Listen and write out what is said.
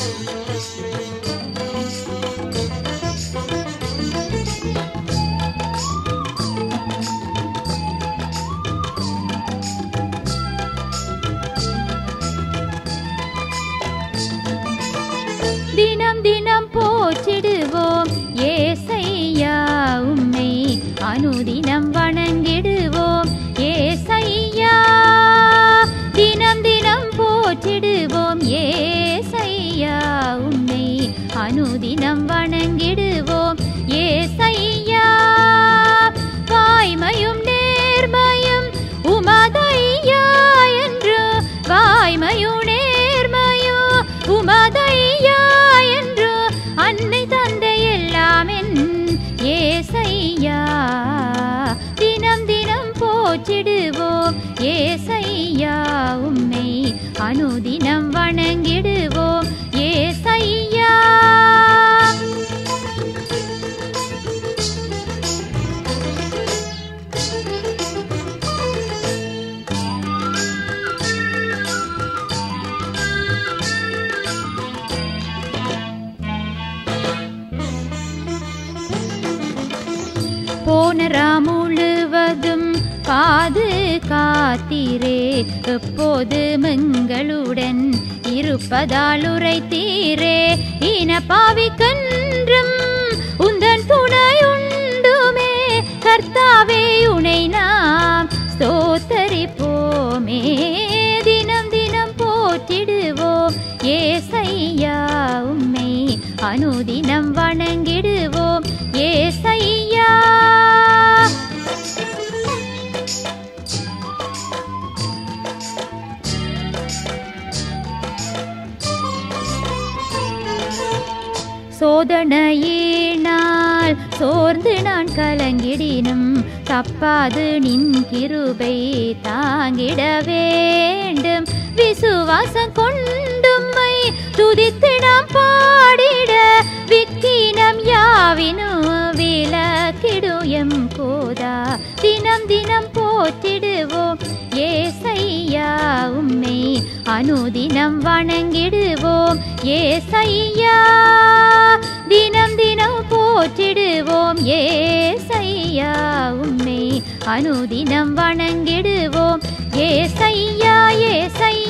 தினம் தினம் போற்றிடுவோம் ஏசையா உம்மை அனுதினம் வணங்கிடுவோம் ஏசையா தினம் தினம் போற்றிடுவோம் ஏசையா உம்மை அனுதினம் வணங்கிடுவோம் ஏசையா வாய்மையும் நேர்மையும் உமதையா என்று வாய்மையும் நேர்மையும் உமதையா என்று அன்னை தந்தை எல்லாம் என் ஏசையா தினம் தினம் போற்றிடுவோம் ஏசையா உம்மை அனுதினம் வணங்கிடுவோம் ஏசையா போனரா முழுவதும் காது காத்தீரே எப்போது எங்களுடன் இருப்பதால் உரைத்தீரே இனப்பாவிக்கன்றும் உந்தன் துணையுண்டுமே கர்த்தாவே உனை நாம் ஸ்தோத்தரிப்போமே தினம் தினம் போற்றிடுவோம் ஏசையா உம்மை அனுதினம் வணங்கிடுவோம் ஏசையா சோதனையினால் சோர்ந்து நான் கலங்கிடினும் தப்பாது நின் கிருபை தாங்கிட வேண்டும் விசுவாசம் கொண்டும்மை துதித்து நாம் பாடிட விக்கினம் யாவினும் விலக்கிடுயம் கோதா தினம் தினம் போற்றிடுவோம் ஏசையா உம்மை அனுதினம் வணங்கிடுவோம் ஏசையா தினம் தினம் போற்றிடுவோம் ஏசையா உம்மை அனுதினம் வணங்கிடுவோம் ஏசையா ஏசையா